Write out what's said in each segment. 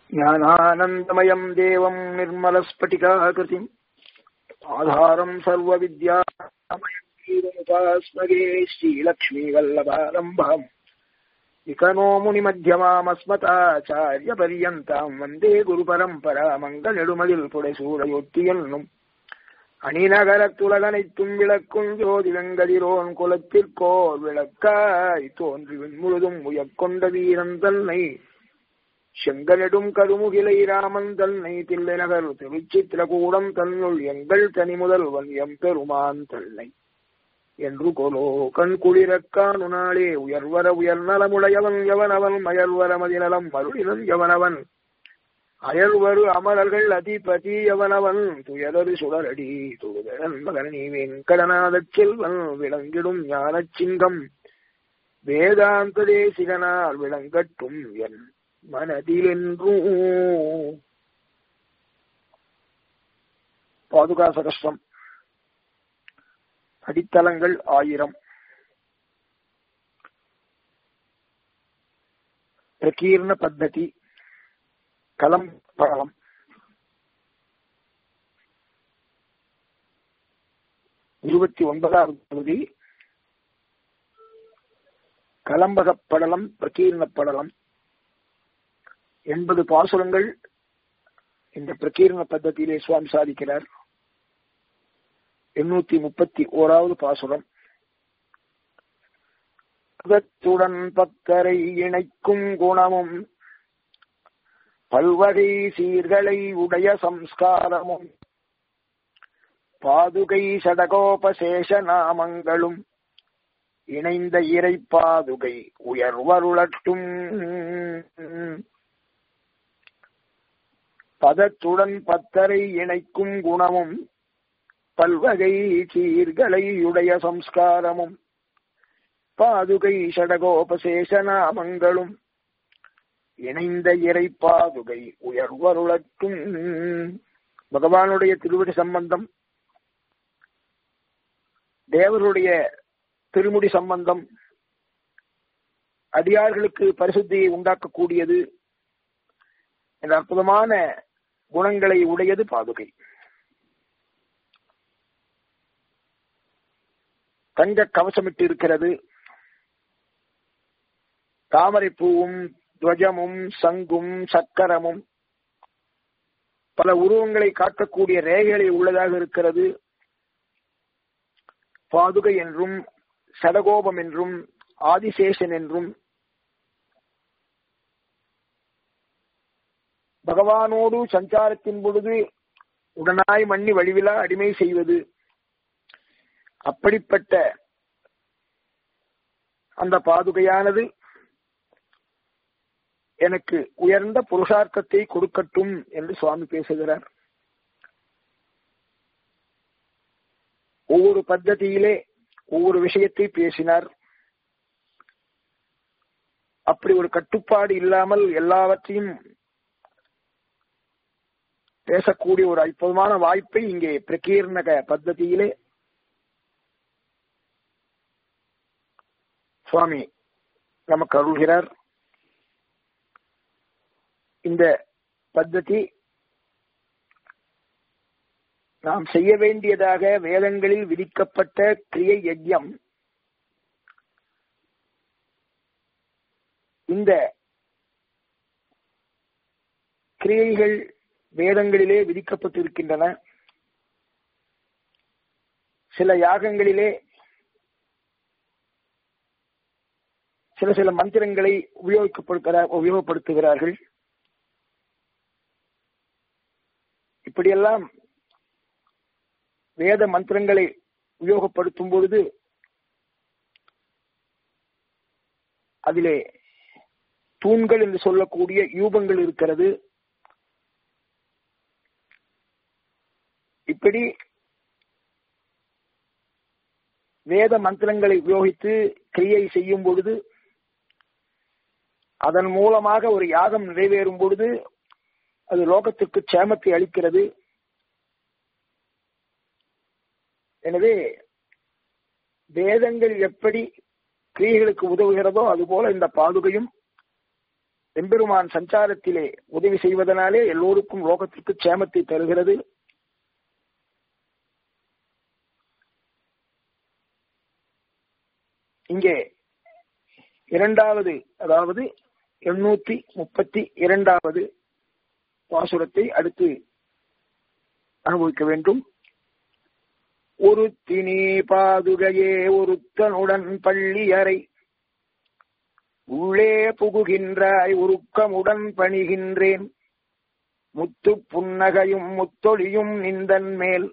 ज्ञानानन्दमयम् देवम् निर्मलस्फटिकाकृतिम् आधारम् सर्वविद्यामयमुपास्मगे श्रीलक्ष्मीवल्लभारम्भाम् विकनो मुनिमध्यमामस्मताचार्यपर्यन्ताम् वन्दे गुरुपरम्परा मङ्गलெடுமதில் புடைசூடையொத்தி என்னும் அணிநகரத்துலகனைத்தும் விளக்கும் ஜோதி வெங்கதிரோன் குலத்திற்கோர் விளக்காய் தோன்றி விண்முழுதும் உயக்கொண்ட வீரன் தன்னை செங்கலெடும் கருமுகிலை ராமன் தன்னை தில்லைநகர் திருச்சித்திரகூடம் தன்னுள் எங்கள் தனி முதல்வன் எம்பெருமான் தன்னை என்று கொலோ கண் குளிரக்கானு நாளே உயர்வர உயர்நலமுடையவன் எவனவன் மயர்வர மதிநலம் மருளினன் எவனவன் அயல்வரு அமரர்கள் அதிபதி எவனவன் துயரரு சுடரடி தொழுதன் மகனி வெங்கடநாதச் செல்வன் விளங்கிடும் ஞானச் சிங்கம் வேதாந்த தேசிகனால் விளங்கட்டும் என் மனதிலென்றும் பாதுகாச கஷ்டம் அடித்தளங்கள் ஆயிரம் பிரகீர்ண பத்ததி கலம் பழம் இருபத்தி ஒன்பதாவது பகுதி கலம்பகப் படலம் பிரகீர்ண படலம் எண்பது பாசுரங்கள் இந்த பிரகீர்ண பத்தத்திலே சுவாமி சாதிக்கிறார் எண்ணூத்தி முப்பத்தி ஓராவது பாசுரம் பதத்துடன் பக்கரை இணைக்கும் குணமும் பல்வகை சீர்களை உடைய சம்ஸ்காரமும் பாதுகை சடகோபசேஷ நாமங்களும் இணைந்த இறை பாதுகை உயர்வருளட்டும் பதத்துடன் பத்தரை இணைக்கும் குணமும் பல்வகை சீர்களை உடைய சம்ஸ்காரமும் பாதுகை சடகோபசேஷ நாமங்களும் இணைந்த இறை பாதுகை உயர்வருளட்டும் பகவானுடைய திருவடி சம்பந்தம் தேவருடைய திருமுடி சம்பந்தம் அடியார்களுக்கு பரிசுத்தியை உண்டாக்கக்கூடியது என்ற அற்புதமான குணங்களை உடையது பாதுகை தங்க கவசமிட்டு இருக்கிறது தாமரை பூவும் துவஜமும் சங்கும் சக்கரமும் பல உருவங்களை காட்டக்கூடிய ரேகைகளை உள்ளதாக இருக்கிறது பாதுகை என்றும் சடகோபம் என்றும் ஆதிசேஷன் என்றும் பகவானோடு சஞ்சாரத்தின் பொழுது உடனாய் மண்ணி வழிவிலா அடிமை செய்வது அப்படிப்பட்ட அந்த பாதுகையானது எனக்கு உயர்ந்த புருஷார்த்தத்தை கொடுக்கட்டும் என்று சுவாமி பேசுகிறார் ஒவ்வொரு பத்ததியிலே ஒவ்வொரு விஷயத்தை பேசினார் அப்படி ஒரு கட்டுப்பாடு இல்லாமல் எல்லாவற்றையும் பேசக்கூடிய ஒரு அற்புதமான வாய்ப்பை இங்கே பிரகீர்ணக பத்ததியிலே சுவாமி நமக்கு அருள்கிறார் இந்த பத்ததி நாம் செய்ய வேண்டியதாக வேதங்களில் விதிக்கப்பட்ட கிரியை யஜ்யம் இந்த கிரியைகள் வேதங்களிலே விதிக்கப்பட்டிருக்கின்றன சில யாகங்களிலே சில சில மந்திரங்களை உபயோகிக்கப்படுகிறார் உபயோகப்படுத்துகிறார்கள் இப்படியெல்லாம் வேத மந்திரங்களை உபயோகப்படுத்தும் பொழுது அதிலே தூண்கள் என்று சொல்லக்கூடிய யூபங்கள் இருக்கிறது இப்படி வேத மந்திரங்களை உபயோகித்து கிரியை செய்யும் பொழுது அதன் மூலமாக ஒரு யாகம் நிறைவேறும் பொழுது அது லோகத்திற்கு சேமத்தை அளிக்கிறது எனவே வேதங்கள் எப்படி கிரியைகளுக்கு உதவுகிறதோ அதுபோல இந்த பாதுகையும் எம்பெருமான் சஞ்சாரத்திலே உதவி செய்வதனாலே எல்லோருக்கும் லோகத்திற்கு சேமத்தை தருகிறது இங்கே இரண்டாவது அதாவது எண்ணூத்தி முப்பத்தி இரண்டாவது பாசுரத்தை அடுத்து அனுபவிக்க வேண்டும் ஒரு தினி பாதுகையே ஒருத்தனுடன் பள்ளியறை உள்ளே புகுகின்றாய் உருக்கமுடன் பணிகின்றேன் முத்து புன்னகையும் முத்தொழியும் நிந்தன் மேல்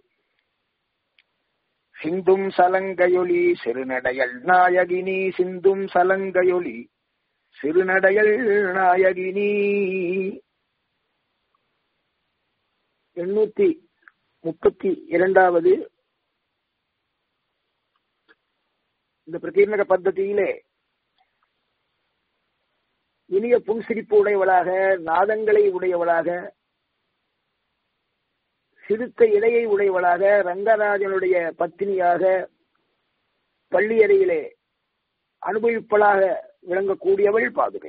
சிந்தும் சலங்கையொலி சிறுநடையல் நாயகினி சிந்தும் சலங்கையொலி சிறுநடையல் நாயகினி எண்ணூத்தி முப்பத்தி இரண்டாவது இந்த பிரதீர்ணக பద్ధதியிலே இனிய புன்சிரிப்பு உடையவளாக நாதங்களை உடையவளாக சிறுத்த இடையை உடையவளாக ரங்கராஜனுடைய பத்தினியாக பள்ளியறையிலே அனுபவிப்பளாக விளங்கக்கூடியவள் பாதுகை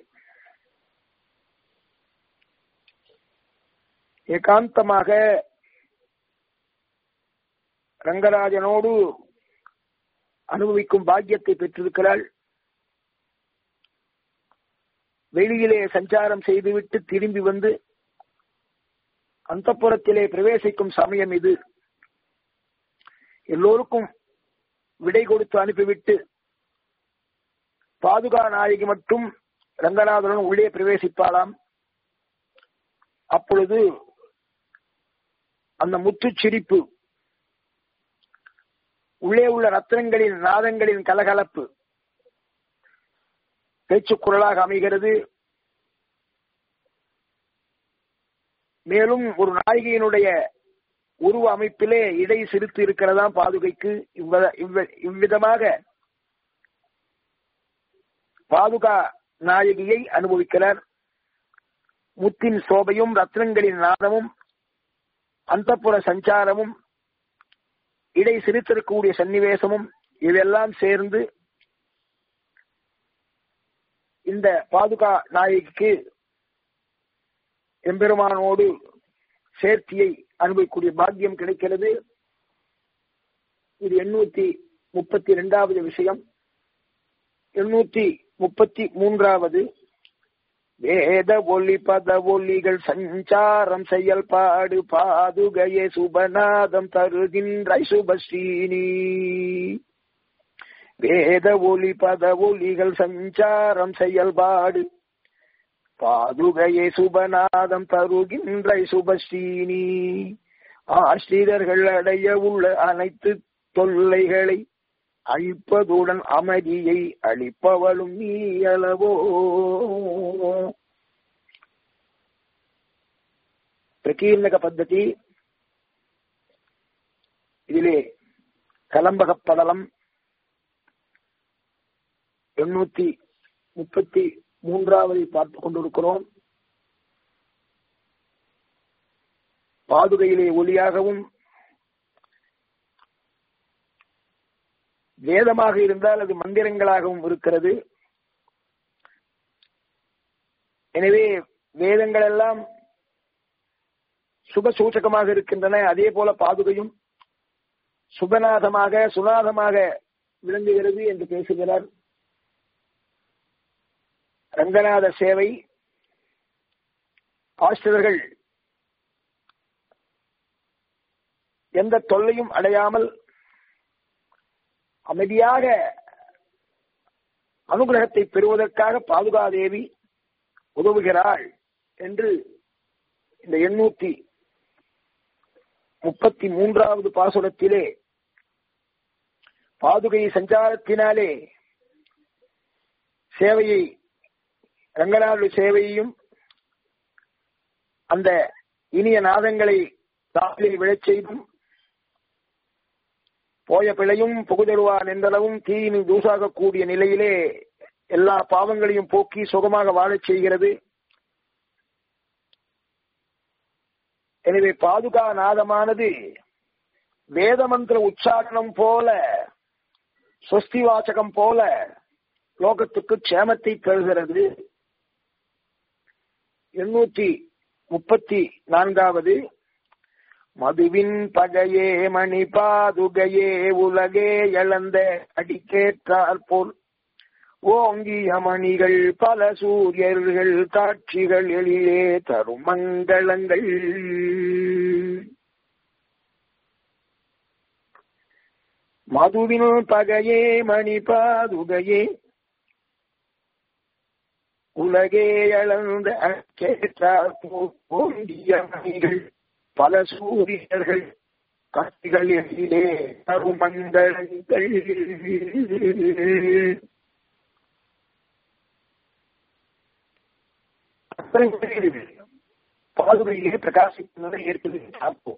ஏகாந்தமாக ரங்கராஜனோடு அனுபவிக்கும் பாக்கியத்தை பெற்றிருக்கிறாள் வெளியிலே சஞ்சாரம் செய்துவிட்டு திரும்பி வந்து அந்தப்புறத்திலே பிரவேசிக்கும் சமயம் இது எல்லோருக்கும் விடை கொடுத்து அனுப்பிவிட்டு பாதுகா நாயகி மட்டும் ரங்கநாதனுடன் உள்ளே பிரவேசிப்பாளாம் அப்பொழுது அந்த முத்து சிரிப்பு உள்ளே உள்ள ரத்னங்களின் நாதங்களின் கலகலப்பு பேச்சு குரலாக அமைகிறது மேலும் ஒரு நாயகியினுடைய உருவ அமைப்பிலே இடை சிரித்து இருக்கிறதாம் பாதுகைக்கு இவ்விதமாக பாதுகா நாயகியை அனுபவிக்கிறார் முத்தின் சோபையும் ரத்னங்களின் நாதமும் அந்தப்புற சஞ்சாரமும் இடை சிரித்திருக்கக்கூடிய சன்னிவேசமும் இதெல்லாம் சேர்ந்து இந்த பாதுகா நாயகிக்கு எம்பெருமானோடு சேர்த்தியை அனுபவிக்கூடிய பாக்கியம் கிடைக்கிறது இது எண்ணூத்தி முப்பத்தி இரண்டாவது விஷயம் எண்ணூத்தி முப்பத்தி மூன்றாவது வேத ஒளி பத ஒளிகள் சஞ்சாரம் செயல்பாடு பாதுகையே சுபநாதம் தருகின்ற சுபஸ்ரீனி வேத ஒளி பத ஒளிகள் சஞ்சாரம் செயல்பாடு பாதுகையே சுபநாதம் தருகின்ற சுபஸ்ரீனி ஆசிரியர்கள் அடைய உள்ள அனைத்து தொல்லைகளை அழிப்பதுடன் அமைதியை அளிப்பவளும் நீ அளவோ பிரகீர்ணக பத்ததி இதிலே கலம்பக படலம் எண்ணூத்தி முப்பத்தி மூன்றாவதை பார்த்துக் கொண்டிருக்கிறோம் பாதுகையிலே ஒளியாகவும் வேதமாக இருந்தால் அது மந்திரங்களாகவும் இருக்கிறது எனவே வேதங்கள் எல்லாம் சுப சூச்சகமாக இருக்கின்றன அதே போல பாதுகையும் சுபநாதமாக சுநாதமாக விளங்குகிறது என்று பேசுகிறார் ரங்கநாத சேவை ஆசிரியர்கள் எந்த தொல்லையும் அடையாமல் அமைதியாக அனுகிரகத்தை பெறுவதற்காக பாதுகாதேவி உதவுகிறாள் என்று இந்த எண்ணூத்தி முப்பத்தி மூன்றாவது பாசுரத்திலே பாதுகை சஞ்சாரத்தினாலே சேவையை ரங்கநாடு சேவையையும் அந்த இனிய நாதங்களை தாளில் விழச் செய்தும் போய பிழையும் புகுதருவான் என்றளவும் தீயினு தூசாகக்கூடிய நிலையிலே எல்லா பாவங்களையும் போக்கி சுகமாக வாழச் செய்கிறது எனவே பாதுகா நாதமானது வேத மந்திர உச்சாரணம் போல சொஸ்தி வாசகம் போல லோகத்துக்கு க்ஷேமத்தை தருகிறது எண்ணூத்தி முப்பத்தி நான்காவது மதுவின் பகையே மணி பாதுகையே உலகே இழந்த அடிக்கேற்றார் போல் ஓங்கிய மணிகள் பல சூரியர்கள் காட்சிகள் எழிலே தரும் மங்களங்கள் மதுவின் பகையே மணி பாதுகையே உலகே அளந்த கேட்டார் ஓங்கிய மணிகள் பல சூரியர்கள் காட்சிகள் எழிலே தரும் மங்களங்கள் பாதுகையிலே பிரகாசிക്കുന്നதை ஏற்கனவே பார்ப்போம்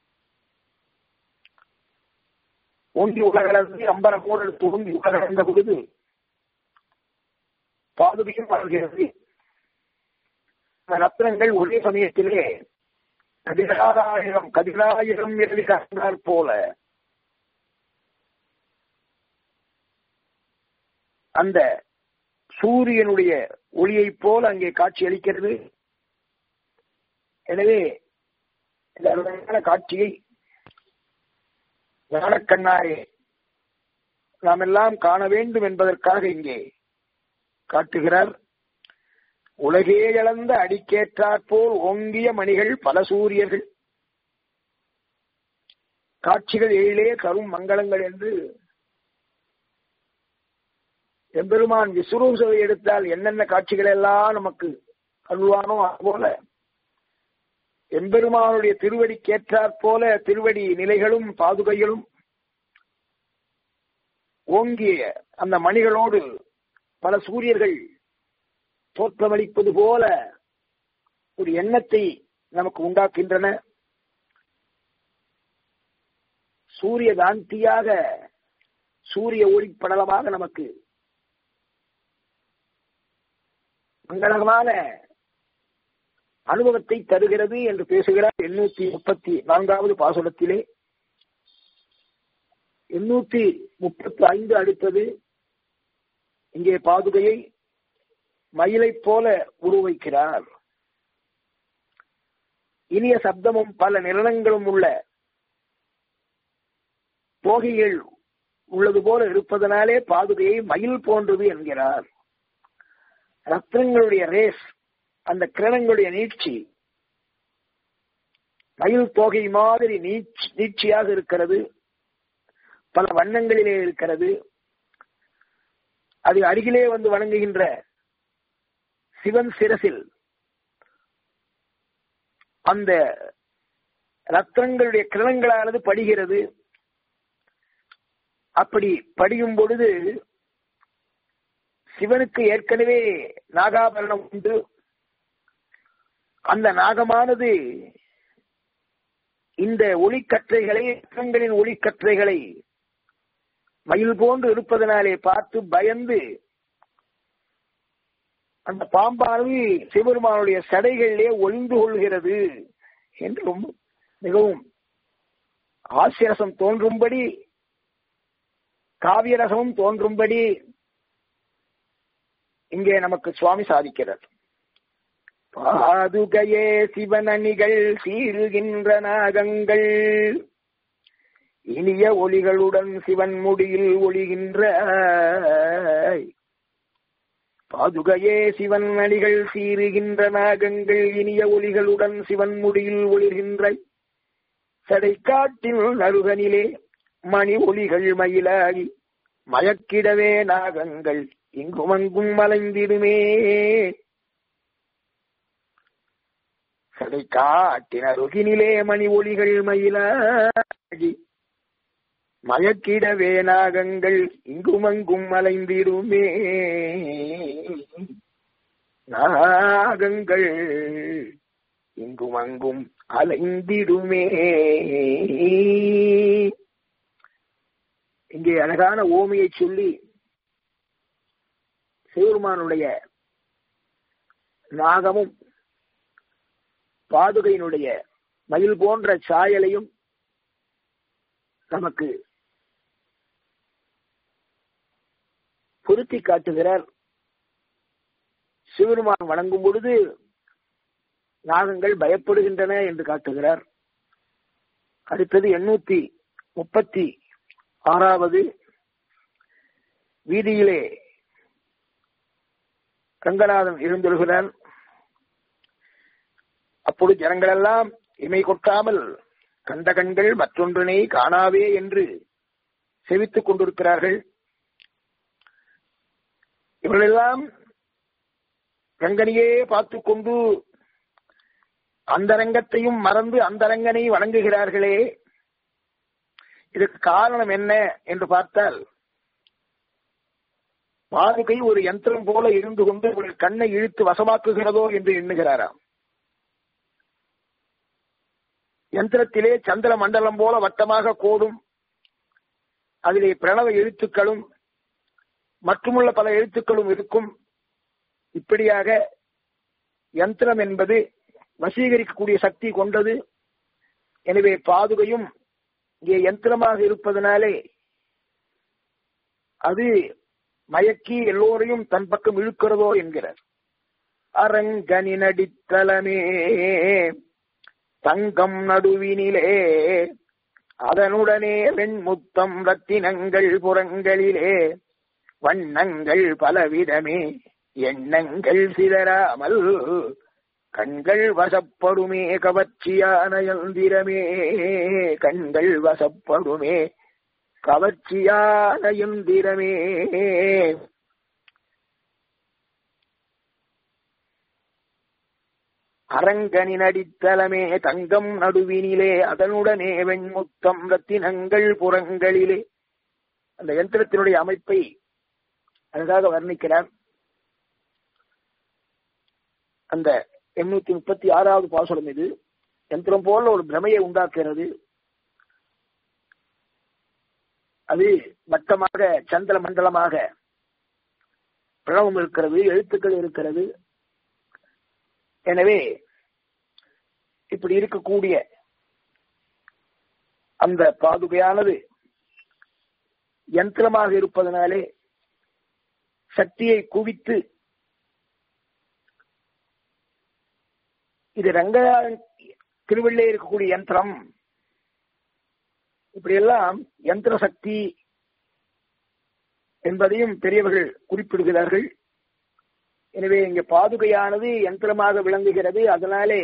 ஓங்கி உலகளந்து அம்பர கோடல் துவங்கி உலகளந்த பொழுது பாதுகையும் வளர்கிறது ரத்னங்கள் ஒரே சமயத்திலே கதிராயிரம் கதிராயிரம் எழுதி கண்டார் போல அந்த சூரியனுடைய ஒளியைப் போல அங்கே காட்சி அளிக்கிறது எனவே இந்த அருமையான காட்சியை ஞானக்கண்ணாரே நாம் எல்லாம் காண வேண்டும் என்பதற்காக இங்கே காட்டுகிறார் உலகே இழந்த அடிக்கேற்றாற்போல் ஓங்கிய மணிகள் பல சூரியர்கள் காட்சிகள் ஏழிலே கரும் மங்களங்கள் என்று எம்பெருமான் விஸ்வரூப எடுத்தால் என்னென்ன காட்சிகள் எல்லாம் நமக்கு அருள்வானோ அதுபோல எம்பெருமானுடைய திருவடி கேற்றாற் போல திருவடி நிலைகளும் பாதுகைகளும் ஓங்கிய அந்த மணிகளோடு பல சூரியர்கள் தோற்றமளிப்பது போல ஒரு எண்ணத்தை நமக்கு உண்டாக்கின்றன சூரிய காந்தியாக சூரிய ஒளிப்படலமாக நமக்கு மங்களகமான அனுபவத்தை தருகிறது என்று பேசுகிறார் எண்ணூத்தி முப்பத்தி நான்காவது பாசுரத்திலே எண்ணூத்தி முப்பத்தி ஐந்து அடுத்தது இங்கே பாதுகையை மயிலை போல உருவைக்கிறார் இனிய சப்தமும் பல நிரணங்களும் உள்ள போகைகள் உள்ளது போல இருப்பதனாலே பாதுகையை மயில் போன்றது என்கிறார் ரத்னங்களுடைய ரேஸ் அந்த கிரணங்களுடைய நீட்சி மயில் தோகை மாதிரி நீட்சியாக இருக்கிறது பல வண்ணங்களிலே இருக்கிறது அது அருகிலே வந்து வணங்குகின்ற சிவன் சிரசில் அந்த ரத்தங்களுடைய கிரணங்களானது படுகிறது அப்படி படியும் பொழுது சிவனுக்கு ஏற்கனவே நாகாபரணம் உண்டு அந்த நாகமானது இந்த ஒளிக்கற்றைகளை ரத்தங்களின் ஒளிக்கற்றைகளை மயில் போன்று இருப்பதனாலே பார்த்து பயந்து அந்த பாம்பானது சிவபெருமானுடைய சடைகளிலே ஒளிந்து கொள்கிறது என்று ரொம்ப மிகவும் ஆசிரசம் தோன்றும்படி காவியரசமும் தோன்றும்படி இங்கே நமக்கு சுவாமி சாதிக்கிறார் பாதுகையே சிவனணிகள் சீருகின்ற நாகங்கள் இனிய ஒளிகளுடன் சிவன் முடியில் ஒளிகின்ற பாதுகையே சிவன் அணிகள் சீருகின்ற நாகங்கள் இனிய ஒளிகளுடன் சிவன் முடியில் ஒளிர்கின்ற சடைக்காட்டில் நருகனிலே மணி ஒளிகள் மயிலாகி மயக்கிடவே நாகங்கள் இங்குமங்கும் மலைந்திடுமே சடைக்காட்டின் அருகினிலே மணி ஒளிகள் மயிலாகி மயக்கிடவே நாகங்கள் இங்குமங்கும் மலைந்திடுமே நாகங்கள் இங்குமங்கும் அலைந்திடுமே இங்கே அழகான ஓமையை சொல்லி சிவருமானுடைய நாகமும் பாதுகையினுடைய மயில் போன்ற சாயலையும் நமக்கு பொருத்தி காட்டுகிறார் சிவருமான் வணங்கும் பொழுது நாகங்கள் பயப்படுகின்றன என்று காட்டுகிறார் அடுத்தது எண்ணூத்தி முப்பத்தி ஆறாவது வீதியிலே ரங்கநாதன் இருந்திருக்கிறார் அப்பொழுது ஜனங்களெல்லாம் இமை கொட்டாமல் கண்ட கண்கள் மற்றொன்றினை காணாவே என்று செவித்துக் கொண்டிருக்கிறார்கள் இவர்களெல்லாம் ரங்கனையே பார்த்துக் கொண்டு அந்த ரங்கத்தையும் மறந்து அந்த ரங்கனை வணங்குகிறார்களே இதற்கு காரணம் என்ன என்று பார்த்தால் பாதுகை ஒரு யந்திரம் போல இருந்து கொண்டு இவர்கள் கண்ணை இழுத்து வசமாக்குகிறதோ என்று எண்ணுகிறாராம் யந்திரத்திலே சந்திர மண்டலம் போல வட்டமாக கோடும் அதிலே பிரணவ எழுத்துக்களும் மற்றுமுள்ள பல எழுத்துக்களும் இருக்கும் இப்படியாக யந்திரம் என்பது வசீகரிக்கக்கூடிய சக்தி கொண்டது எனவே பாதுகையும் இங்கே யந்திரமாக இருப்பதனாலே அது மயக்கி எல்லோரையும் தன் பக்கம் இழுக்கிறதோ என்கிறார் அரங்கனி நடித்தலமே தங்கம் நடுவினிலே அதனுடனே வெண்முத்தம் ரத்தினங்கள் புறங்களிலே வண்ணங்கள் பலவிதமே எண்ணங்கள் சிதறாமல் கண்கள் வசப்படுமே கவர்ச்சியான யந்திரமே கண்கள் வசப்படுமே கவர்ச்சியான யந்திரமே அரங்கனின் அடித்தலமே தங்கம் நடுவினிலே அதனுடனே வெண்முத்தம் ரத்தினங்கள் புறங்களிலே அந்த யந்திரத்தினுடைய அமைப்பை அழகாக வர்ணிக்கிறார் அந்த எண்ணூத்தி முப்பத்தி ஆறாவது பாசுரம் இது யந்திரம் போல ஒரு பிரமையை உண்டாக்குகிறது அது வட்டமாக சந்திர மண்டலமாக பிரணவம் இருக்கிறது எழுத்துக்கள் இருக்கிறது எனவே இப்படி இருக்கக்கூடிய அந்த பாதுகையானது யந்திரமாக இருப்பதனாலே சக்தியை குவித்து இது ரங்கநாதன் திருவள்ளே இருக்கக்கூடிய யந்திரம் இப்படியெல்லாம் யந்திர சக்தி என்பதையும் பெரியவர்கள் குறிப்பிடுகிறார்கள் எனவே இங்க பாதுகையானது யந்திரமாக விளங்குகிறது அதனாலே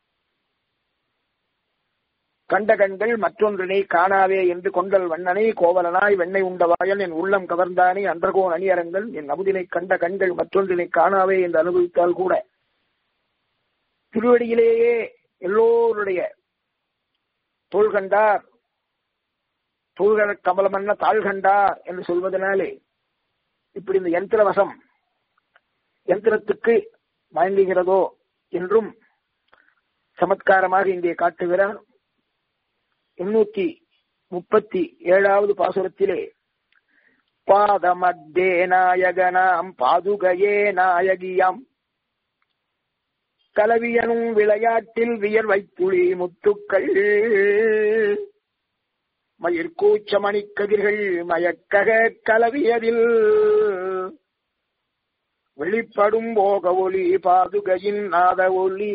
கண்ட கண்கள் மற்றொன்றினை காணாவே என்று கொண்டல் வண்ணனை கோவலனாய் வெண்ணை உண்டவாயன் என் உள்ளம் கவர்ந்தானே அன்றகோன் அணியரங்கள் என் அமுதினை கண்ட கண்கள் மற்றொன்றினை காணாவே என்று அனுபவித்தால் கூட திருவடியிலேயே எல்லோருடைய தோல் கண்டார் தோள்கட கமலமன்ன தாழ் கண்டார் என்று சொல்வதனாலே இப்படி இந்த யந்திரவசம் யந்திரத்துக்கு மயங்குகிறதோ என்றும் சமத்காரமாக இங்கே காட்டுகிறார் எண்ணூத்தி முப்பத்தி ஏழாவது பாசுரத்திலே பாதமத்தே நாயகனாம் பாதுகையே நாயகியாம் கலவியனும் விளையாட்டில் வியர்வை துளி முத்துக்கள் மயிர்கூச்சமணி கதிர்கள் மயக்கக கலவியதில் வெளிப்படும் போக ஒளி பாதுகையின் நாத ஒளி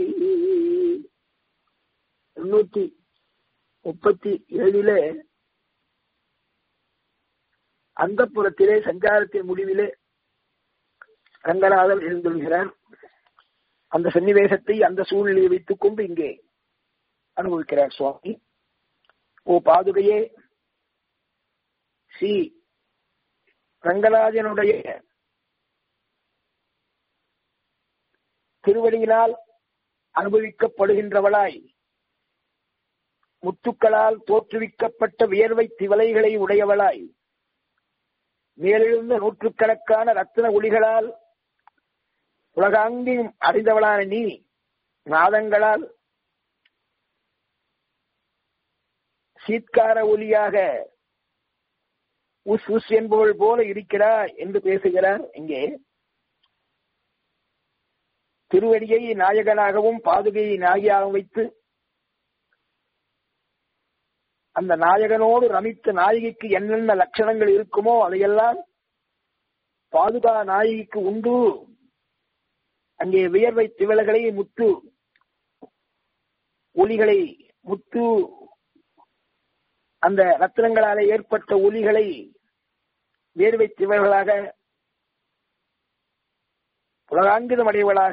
எண்ணூத்தி முப்பத்தி ஏழிலே அந்த புறத்திலே சஞ்சாரத்தின் முடிவிலே ரங்கநாதன் எழுந்துள்கிறார் அந்த சன்னிவேசத்தை அந்த சூழ்நிலையை வைத்துக் கொண்டு இங்கே அனுபவிக்கிறார் சுவாமி ஓ பாதுகையே ஸ்ரீ ரங்கராஜனுடைய திருவடியினால் அனுபவிக்கப்படுகின்றவளாய் முத்துக்களால் தோற்றுவிக்கப்பட்ட வியர்வை திவலைகளை உடையவளாய் மேலெழுந்த நூற்றுக்கணக்கான ரத்தின ஒளிகளால் உலகாங்கியும் அறிந்தவளான நீ நாதங்களால் சீத்கார ஒலியாக உஸ் உஸ் என்பவள் போல இருக்கிறார் என்று பேசுகிறார் இங்கே திருவடியை நாயகனாகவும் பாதுகையை நாயகியாகவும் வைத்து அந்த நாயகனோடு ரமித்த நாயகிக்கு என்னென்ன லட்சணங்கள் இருக்குமோ அதையெல்லாம் பாதுகா நாயகிக்கு உண்டு அங்கே வியர்வை திவலைகளை முத்து ஒலிகளை முத்து அந்த ரத்தினங்களாலே ஏற்பட்ட ஒலிகளை வேர்வை திவர்களாக உலகாங்கிதமடையவளாக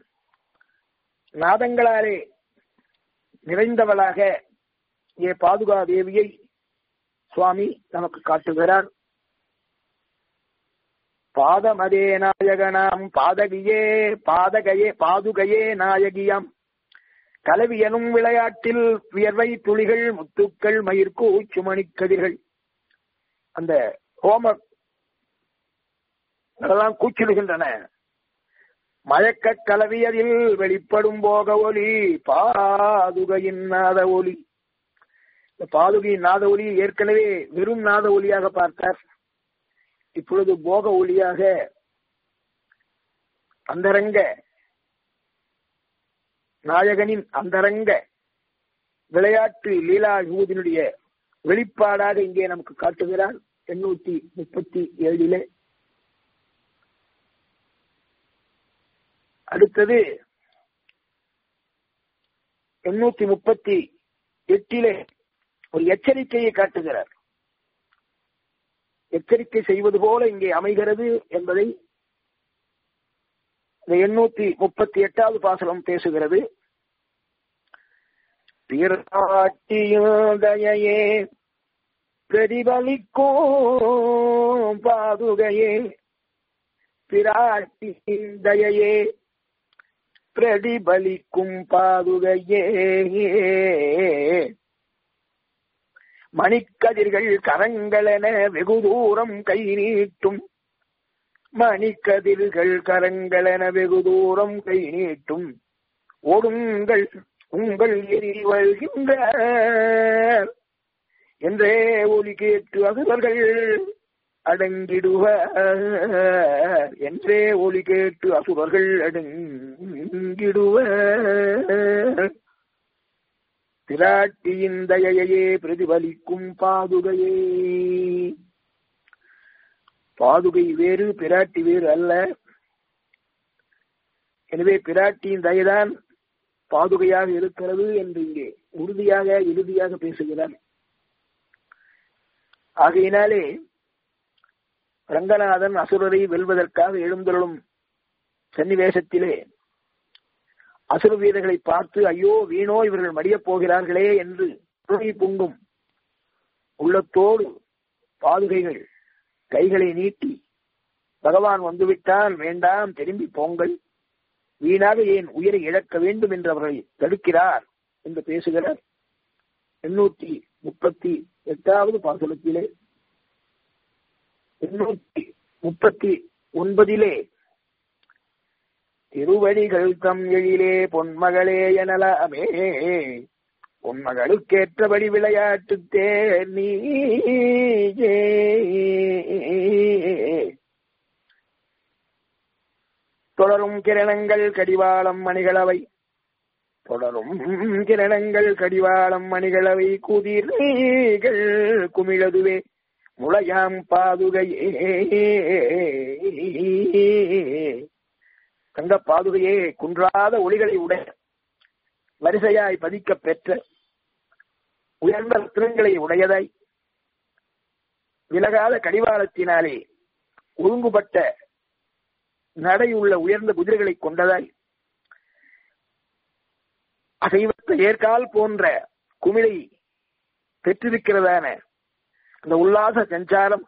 நாதங்களாலே நிறைந்தவளாக ஏ பாதுகா தேவியை சுவாமி நமக்கு காட்டுகிறார் பாதமதே நாயகனாம் பாதகியே பாதகையே பாதுகையே நாயகியாம் கலவியனும் விளையாட்டில் வியர்வை துளிகள் முத்துக்கள் மயிர்க்கு சுமணிக்கதிர்கள் அந்த ஹோம அதெல்லாம் கூச்சிடுகின்றன மயக்க கலவியதில் வெளிப்படும் போக ஒலி பாதுகையின் நாத ஒலி இந்த பாதுகையின் நாத ஒலி ஏற்கனவே வெறும் நாத ஒலியாக பார்த்தார் இப்பொழுது போக ஒலியாக அந்தரங்க நாயகனின் அந்தரங்க விளையாட்டு லீலா யூதினுடைய வெளிப்பாடாக இங்கே நமக்கு காட்டுகிறார் எண்ணூத்தி முப்பத்தி ஏழிலே அடுத்தது எண்ணூத்தி முப்பத்தி எட்டிலே ஒரு எச்சரிக்கையை காட்டுகிறார் எச்சரிக்கை செய்வது போல இங்கே அமைகிறது என்பதை இந்த எண்ணூத்தி முப்பத்தி எட்டாவது பாசனம் பேசுகிறது பிராட்டியுதயே பிரதிபலிக்கும் பாதுகையே பிராட்டி தயையே பிரதிபலிக்கும் பாதுகையே மணிக்கதிர்கள் கரங்களென வெகு தூரம் கை நீட்டும் மணிக்கதிர்கள் கரங்களென வெகு தூரம் கை நீட்டும் ஓடுங்கள் உங்கள் எரி வருகின்ற என்றே ஒலி கேட்டு அசுரர்கள் அடங்கிடுவர் என்றே ஒலி கேட்டு அசுரர்கள் அடங்கிடுவர் பிராட்டியின் தயையே பிரதிபலிக்கும் பாதுகையே பாதுகை வேறு பிராட்டி வேறு அல்ல எனவே பிராட்டியின் தயதான் பாதுகையாக இருக்கிறது என்று இங்கே உறுதியாக இறுதியாக பேசுகிறார் ஆகையினாலே ரங்கநாதன் அசுரரை வெல்வதற்காக எழுந்தருளும் சன்னிவேசத்திலே அசுர வீரர்களை பார்த்து ஐயோ வீணோ இவர்கள் மடியப் போகிறார்களே என்று கருணை பொங்கும் உள்ளத்தோடு பாதுகைகள் கைகளை நீட்டி பகவான் வந்துவிட்டால் வேண்டாம் திரும்பி போங்கள் வீணாக ஏன் உயிரை இழக்க வேண்டும் என்று அவர்களை தடுக்கிறார் என்று பேசுகிறார் எண்ணூற்றி முப்பத்தி எட்டாவது பாசுரத்திலே எண்ணூற்றி முப்பத்தி ஒன்பதிலே திருவடிகள் தம் எழிலே பொன்மகளே எனலாமே பொன்மகளுக்கேற்றபடி விளையாட்டு தேர் நீயே தொடரும் கிரணங்கள் கடிவாளம் மணிகளவை தொடரும் கிரணங்கள் கடிவாளம் மணிகளவை குதிரைகள் குமிழதுவே முளையாம் பாதுகையே தங்க பாதுகையே குன்றாத ஒளிகளை உடைய வரிசையாய் பதிக்க பெற்ற உயர்ந்த திறன்களை உடையதாய் விலகாத கடிவாளத்தினாலே ஒழுங்குபட்ட நடையுள்ள உயர்ந்த குதிரைகளை கொண்டதாய் அசைவத்த ஏற்கால் போன்ற குமிழை பெற்றிருக்கிறதான அந்த உல்லாச சஞ்சாரம்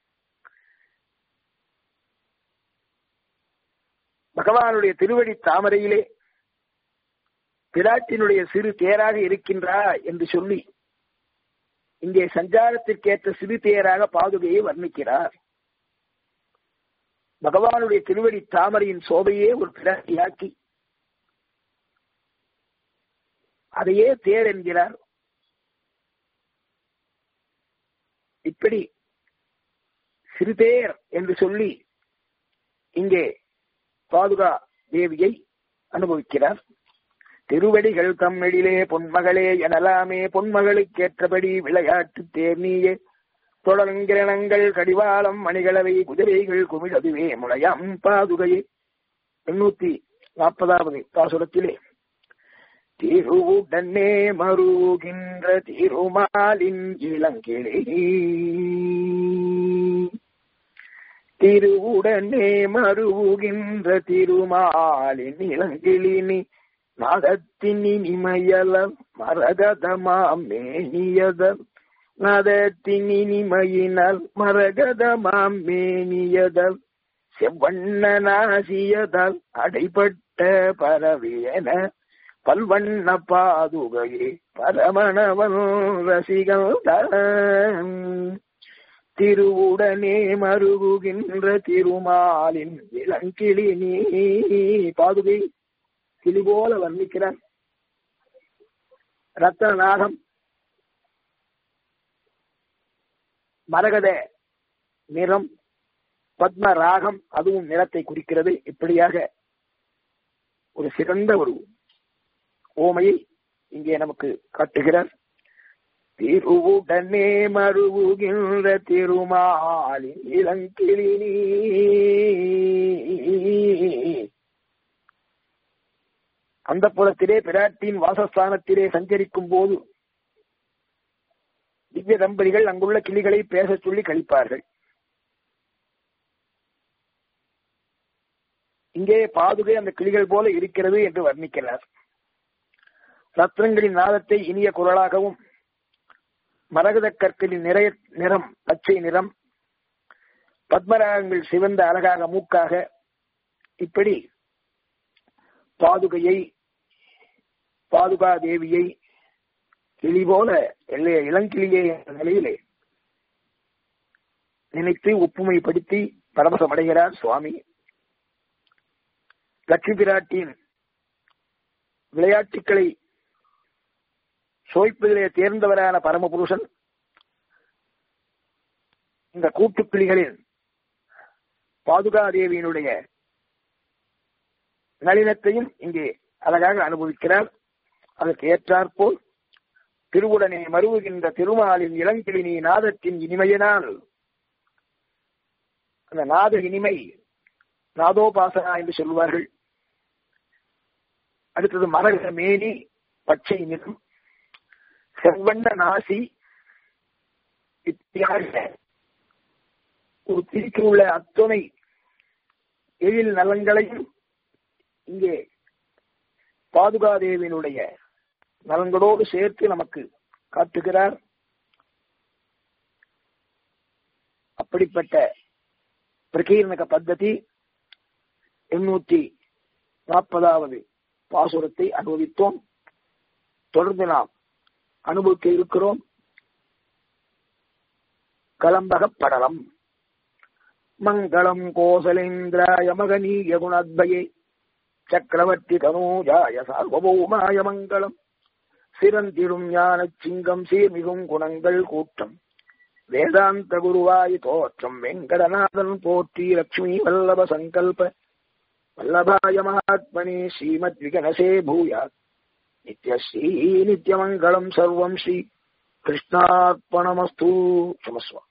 பகவானுடைய திருவடி தாமரையிலே பிராட்டினுடைய சிறு தேராக இருக்கின்றா என்று சொல்லி இங்கே சஞ்சாரத்திற்கேற்ற சிறு தேராக பாதுகையை வர்ணிக்கிறார் பகவானுடைய திருவடி தாமரையின் சோபையே ஒரு பிராட்டியாக்கி அதையே தேர் என்கிறார் இப்படி சிறுதேர் என்று சொல்லி இங்கே பாதுகா தேவியை அனுபவிக்கிறார் திருவடிகள் தம்மெழிலே பொன்மகளே எனலாமே பொன்மகளுக்கேற்றபடி விளையாட்டு தேர் நீயே தொடர்கிரணங்கள் கடிவாளம் மணிகளவை குதிரைகள் குமிழதுவே முளையாம் பாதுகையே எண்ணூத்தி நாற்பதாவது பாசுரத்திலே திருவுடனே மருகின்ற திருமாலின் இளங்கிளி திருவுடனே மருவுகின்ற திருமாலின் இளங்கிளினி நாதத்தின் இனிமையல மரகதமாம் மேனியதல் நாதத்தின் இனிமையினால் மரகதமாம் மேனியதல் செவ்வண்ண நாசியதால் அடைபட்ட பரவியன பல்வண்ண பாதுகையே பரமணவன் ரசிகன் திருவுடனே மருகுகின்ற திருமாலின் இளங்கிளி நீ பாதுகை கிளி போல வர்ணிக்கிறார் ரத்ன நாகம் மரகத நிறம் பத்ம ராகம் அதுவும் நிறத்தை குறிக்கிறது இப்படியாக ஒரு சிறந்த ஒரு ஓமையை இங்கே நமக்கு காட்டுகிறார் திருவுடனே மருவுகின்ற திருமாலின் இளங்கிளினி அந்த புலத்திலே பிராட்டியின் வாசஸ்தானத்திலே சஞ்சரிக்கும் போது திவ்ய தம்பதிகள் அங்குள்ள கிளிகளை பேசச் சொல்லி கழிப்பார்கள் இங்கே பாதுகை அந்த கிளிகள் போல இருக்கிறது என்று வர்ணிக்கிறார் ரத்னங்களின் நாதத்தை இனிய குரலாகவும் மரகத கற்களின் நிறைய நிறம் பச்சை நிறம் பத்மராகங்கள் சிவந்த அழகாக மூக்காக இப்படி பாதுகையை பாதுகா தேவியை கிளி போல இளங்கிளியே என்ற நிலையிலே நினைத்து ஒப்புமைப்படுத்தி பரவசமடைகிறார் சுவாமி லட்சுமி பிராட்டியின் விளையாட்டுக்களை சோய்ப்பதிலே தேர்ந்தவரான பரமபுருஷன் இந்த கூட்டுக்கிளிகளின் பாதுகாதேவியினுடைய நளினத்தையும் இங்கே அழகாக அனுபவிக்கிறார் அதற்கு ஏற்றாற்போல் திருவுடனே மருவுகின்ற திருமாலின் இளங்கிளினி நாதத்தின் இனிமையினால் அந்த நாத இனிமை நாதோபாசனா என்று சொல்வார்கள் அடுத்தது மரக மேனி பச்சை நிறம் செவ்வண்ண நாசி இப்படியாக ஒரு திரிக்கு உள்ள அத்துணை எழில் நலன்களையும் இங்கே பாதுகாதேவியினுடைய நலன்களோடு சேர்த்து நமக்கு காட்டுகிறார் அப்படிப்பட்ட பிரகீர்ணக பத்ததி எண்ணூத்தி நாற்பதாவது பாசுரத்தை அனுபவித்தோம் தொடர்ந்து நாம் அனுபவிக்க இருக்கிறோம் கலம்பகப்படலம் மங்களம் கோசலேந்திராய மகனீய குணத்வயே சக்கரவர்த்தி தனூஜாய சார்வபௌமாய மங்களம் சிறந்திடும் ஞான சிங்கம் சீர்மிகும் குணங்கள் கூட்டம் வேதாந்த குருவாய் தோற்றம் வெங்கடநாதன் போற்றி லட்சுமி வல்லப சங்கல்ப வல்லபாய மகாத்மனே ஸ்ரீமத் விகனசே பூயாத் நித்யஸ்ரீ நித்யமங்கலம் சர்வம் ஸ்ரீ கிருஷ்ணார்ப்பணமஸ்து சுமஸ்வா